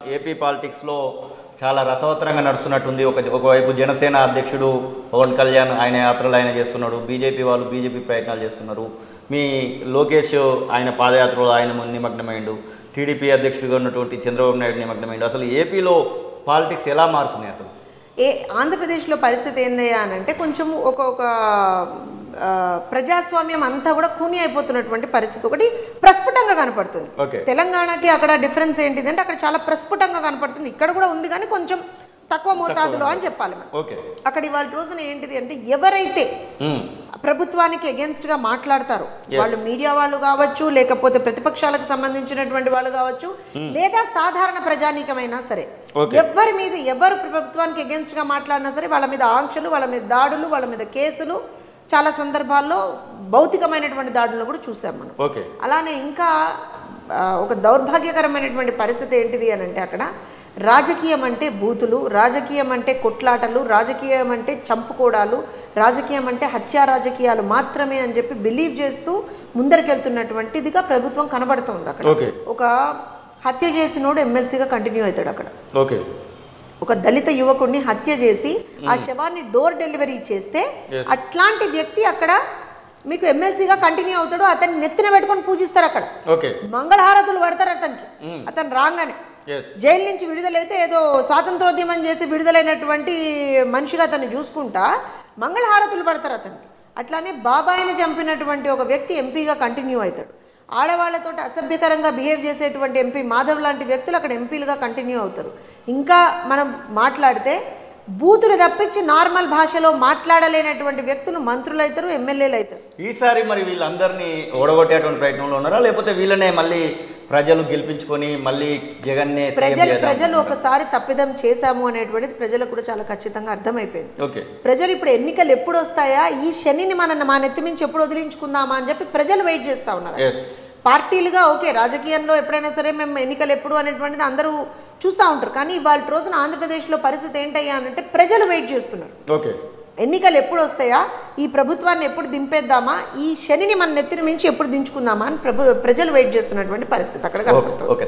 AP పాలిటిక్స్లో చాలా రసవత్తరంగా నడుస్తున్నట్టుంది ఒక ఒకవైపు జనసేన అధ్యక్షుడు పవన్ కళ్యాణ్ ఆయన యాత్రలు ఆయన చేస్తున్నాడు బీజేపీ వాళ్ళు బీజేపీ ప్రయత్నాలు చేస్తున్నారు మీ లోకేష్ ఆయన పాదయాత్రలో ఆయన నిమగ్నమైండు టీడీపీ అధ్యక్షుడిగా ఉన్నటువంటి చంద్రబాబు నాయుడు నిమగ్నమైండు అసలు ఏపీలో పాలిటిక్స్ ఎలా మారుతున్నాయి అసలు ఏ ఆంధ్రప్రదేశ్లో పరిస్థితి ఏందయ్యా అని అంటే కొంచెం ఒక ఒక ఆ, ప్రజాస్వామ్యం అంతా కూడా కూని అయిపోతున్నటువంటి పరిస్థితి ఒకటి ప్రస్ఫుటంగా కనపడుతుంది ఓకే తెలంగాణకి అక్కడ డిఫరెన్స్ ఏంటిది అంటే అక్కడ చాలా ప్రస్ఫుటంగా కనపడుతుంది ఇక్కడ కూడా ఉంది కానీ కొంచెం తక్కువ మోతాదులో అని చెప్పాలి మనం ఓకే అక్కడ ఇవాళ రోజున ఏంటిది అంటే ఎవరైతే మ్మ్. ప్రభుత్వానికి against గా మాట్లాడతారు వాళ్ళు మీడియా వాళ్ళు కావచ్చు లేకపోతే ప్రతిపక్షాలకు సంబంధించినటువంటి వాళ్ళు కావచ్చు లేదా సాధారణ ప్రజానీకమైనా సరే Okay. ఎవరి మీద ఎవరు ప్రభుత్వానికి against గా మాట్లాడినా సరే వాళ్ళ మీద ఆంక్షలు వాళ్ళ మీద దాడులు వాళ్ళ మీద కేసులు చాలా సందర్భాల్లో భౌతికమైనటువంటి దాడులను కూడా చూసాం మనం ఓకే అలానే ఇంకా ఆ, ఒక దౌర్భాగ్యకరమైనటువంటి పరిస్థితి ఏంటిది అని అంటే అక్కడ రాజకీయం అంటే బూతులు రాజకీయం అంటే కొట్లాటలు రాజకీయం అంటే చంపుకోవడాలు రాజకీయం అంటే హత్యా రాజకీయాలు మాత్రమే అని చెప్పి బిలీవ్ చేస్తూ ముందరికెళ్తున్నటువంటిదిగా ప్రభుత్వం కనబడుతుంది అక్కడ ఓకే ఒక హత్య చేసినోడు ఎమ్మెల్సీగా కంటిన్యూ అవుతాడు అక్కడ ఓకే ఒక దళిత యువకుడిని హత్య చేసి ఆ శవాన్ని డోర్ డెలివరీ చేస్తే Yes. అట్లాంటి వ్యక్తి అక్కడ మీకు ఎమ్మెల్సీగా కంటిన్యూ అవుతాడు అతన్ని నెత్తిన పెట్టుకొని పూజిస్తారు అక్కడ ఓకే మంగళహారతులు పడతారు అతనికి అతను రాగానే ఎస్ జైలు నుంచి విడుదలైతే ఏదో స్వాతంత్రోద్యమం చేసి విడుదలైనటువంటి మనిషిగా అతన్ని చూసుకుంటా మంగళహారతులు పడతారు అతనికి అట్లానే బాబాయిని చంపినటువంటి ఒక వ్యక్తి ఎంపీగా కంటిన్యూ అవుతాడు ఆడవాళ్లతో అసభ్యకరంగా బిహేవ్ చేసేటువంటి ఎంపీ మాధవ్ లాంటి వ్యక్తులు అక్కడ ఎంపీలుగా కంటిన్యూ అవుతారు ఇంకా మనం మాట్లాడితే బూతులు తప్పించి నార్మల్ భాషలో మాట్లాడలేనటువంటి వ్యక్తులు మంత్రులు అవుతారు ఎమ్మెల్యేలు అవుతారు ఈసారి మరి వీళ్ళందరినీ ఓడగొట్టేటువంటి ప్రయత్నంలో ఉన్నారా లేకపోతే వీళ్ళనే మళ్ళీ ప్రజలు గెలిపించుకొని మళ్ళీ జగన్నే సీఎం ప్రజలు చేద్దాం? ప్రజలు ఒకసారి తప్పిదం చేశాము అనేటువంటిది ప్రజలకు కూడా చాలా ఖచ్చితంగా అర్థమైపోయింది ఓకే ప్రజలు ఇప్పుడు ఎన్నికలు ఎప్పుడు వస్తాయా ఈ శనిని మన మా నెత్తి మించి ఎప్పుడు వదిలించుకుందామా అని చెప్పి ప్రజలు వెయిట్ చేస్తా ఉన్నారు ఎస్ పార్టీలుగా ఓకే రాజకీయంలో ఎప్పుడైనా సరే మేము ఎన్నికలు ఎప్పుడు అనేటువంటిది అందరూ చూస్తూ ఉంటారు కానీ వాళ్ళ రోజున ఆంధ్రప్రదేశ్లో పరిస్థితి ఏంటయ్యా అంటే ప్రజలు వెయిట్ చేస్తున్నారు ఓకే ఎన్నికలు ఎప్పుడు వస్తాయా ఈ ప్రభుత్వాన్ని ఎప్పుడు దింపేద్దామా ఈ శనిని మన నెత్తిని మించి ఎప్పుడు దించుకుందామా అని ప్రభు ప్రజలు వెయిట్ చేస్తున్నటువంటి పరిస్థితి అక్కడ కనపడుతుంది ఓకే